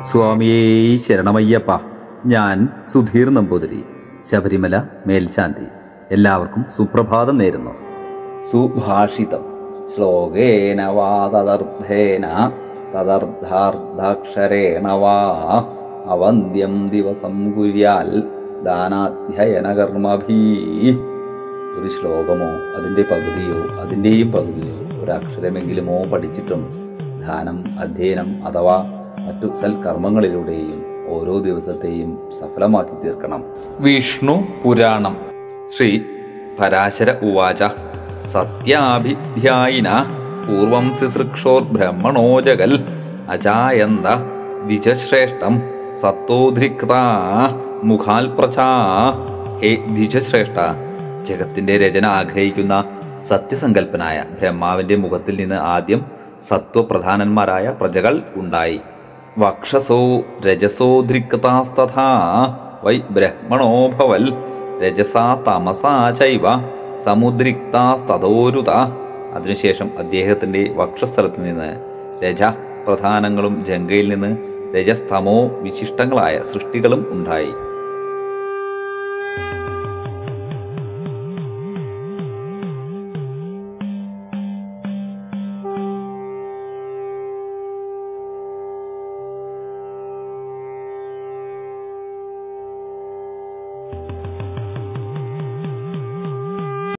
സ്വാമിയേ ശരണമയ്യപ്പ ഞാൻ സുധീർ നമ്പൂതിരി ശബരിമല മേൽശാന്തി എല്ലാവർക്കും സുപ്രഭാതം നേരുന്നു സുഭാഷിതം ശ്ലോകേന വാ തദർത്ഥേന തദർത്ഥാർദ്ധാക്ഷരേണ വാ അവന്ത്യം ദിവസം കുര്യാൽ ദാനാധ്യയനകർമ്മഭീ ഒരു ശ്ലോകമോ അതിൻ്റെ പകുതിയോ അതിൻ്റെയും പകുതിയോ ഒരക്ഷരമെങ്കിലുമോ പഠിച്ചിട്ടും ദാനം അധ്യയനം അഥവാ മറ്റു സൽക്കർമ്മങ്ങളിലൂടെയും ഓരോ ദിവസത്തെയും സഫലമാക്കി തീർക്കണം വിഷ്ണു പുരാണം ശ്രീ പരാശര ഉവാച സത്യാഭിധ്യായിന പൂർവം ശുശ്രൂക്ഷോർ ബ്രഹ്മണോ ജഗൽ അജായന്ത ദ്വിജശ്രേഷ്ഠം സത്തോദ്രിക്ത മുഖാൽ പ്രചാ ഹേ ദ്വിജശ്രേഷ്ഠ ജഗത്തിന്റെ രചന ആഗ്രഹിക്കുന്ന സത്യസങ്കല്പനായ ബ്രഹ്മാവിന്റെ മുഖത്തിൽ നിന്ന് ആദ്യം സത്വപ്രധാനന്മാരായ പ്രജകൾ ഉണ്ടായി വക്ഷസോ രജസോദ്രിക്താസ്തഥാ വൈ ബ്രഹ്മണോ ഭവൽ രജസാ തമസാ ചൈവ സമുദ്രിക്താസ്തതോരുത അതിനുശേഷം അദ്ദേഹത്തിൻ്റെ വക്ഷസ്ഥലത്ത് നിന്ന് രജ പ്രധാനങ്ങളും ജംഗയിൽ നിന്ന് രജസ്തമോ വിശിഷ്ടങ്ങളായ സൃഷ്ടികളും ഉണ്ടായി